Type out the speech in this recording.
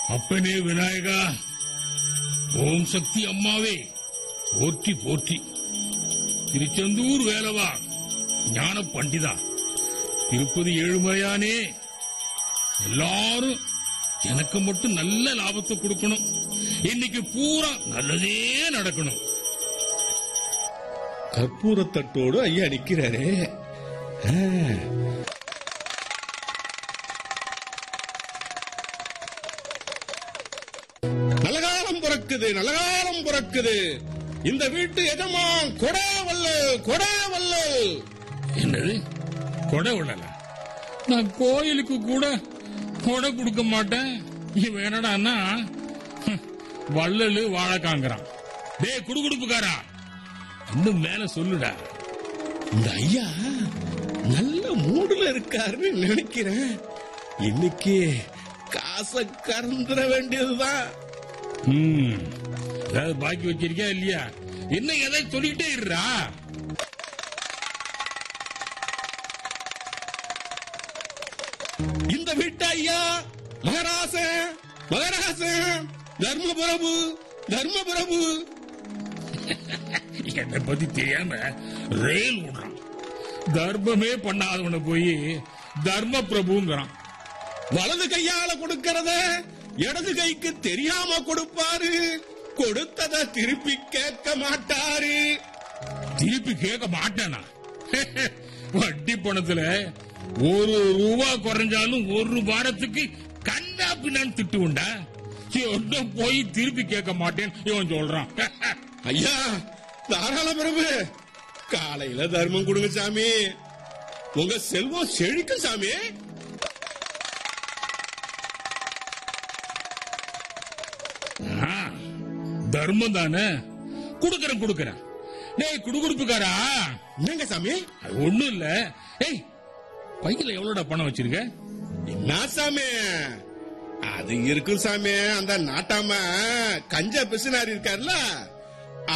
அப்பனே விநாயகா ஓம் சக்தி அம்மாவே போற்றி போற்றி திருச்செந்தூர் வேலவா ஞான பண்டிதா திருப்பதி ஏழுமலையானே எல்லாரும் எனக்கு மட்டும் நல்ல லாபத்தை கொடுக்கணும் இன்னைக்கு பூரா நல்லதே நடக்கணும் கற்பூரத்தட்டோடு ஐயா நிக்கிறாரே ஆ. நல்ல காலம் பிறக்குது நல்ல காலம் பிறக்குது இந்த வீட்டு எஜமான் கொடாவல்லல் கொடாவல்லல் என்னது கொடை விடல நான் கோயிலுக்கு கூட கொடை கொடுக்க மாட்டேன் இவன் என்னடான்னா ஹம், வள்ளலு வாழைக்காங்கிறான் டேய் குடுகுடுப்புக்காரா இன்னும் மேல சொல்லுடா இந்த ஐயா நல்ல மூடுல இருக்காருன்னு நினைக்கிறேன் இன்னைக்கு காசை கறந்துட வேண்டியதுதான் ம், ஏதாவது பாக்கி வச்சிருக்கியா இல்லையா என்ன எதை சொல்லிக்கிட்டே இருடா இந்த வீட்டு ஐயா மகராசன் மகராசன் தர்மபிரபு தர்மபிரபு என்னை பத்தி தெரியாம ரயில் விடுறான் தர்மமே பண்ணாதவனை போய் தர்ம பிரபுங்கிறான் வலது கையால கொடுக்கறத இடது கைக்கு தெரியாம கொடுப்பாரு கொடுத்தத திருப்பி கேட்க மாட்டாரு திருப்பி கேட்க மாட்டேனா வட்டி பணத்துல ஒரு ரூபா குறைஞ்சாலும் ஒரு வாரத்துக்கு கண்டா பின்னான்னு திட்டு உண்டா ஒன்னும் போய் திருப்பி கேட்க மாட்டேன் இவன் சொல்றான் ஐயா தாராள பிரபு காலையில தர்மம் கொடுங்க சாமி உங்க செல்வம் செழிக்கும் சாமி ஆ, தர்மம் தானே குடுக்கறேன் குடுக்கறேன் டேய் குடுகுடுப்புக்காரா என்னங்க சாமி அது ஒண்ணும் இல்ல ஏய் பையில எவ்வளவுடா பணம் வச்சிருக்க என்ன சாமி அது இருக்கும் சாமி அந்த நாட்டாம கஞ்ச பிசுனாரி இருக்காருல்ல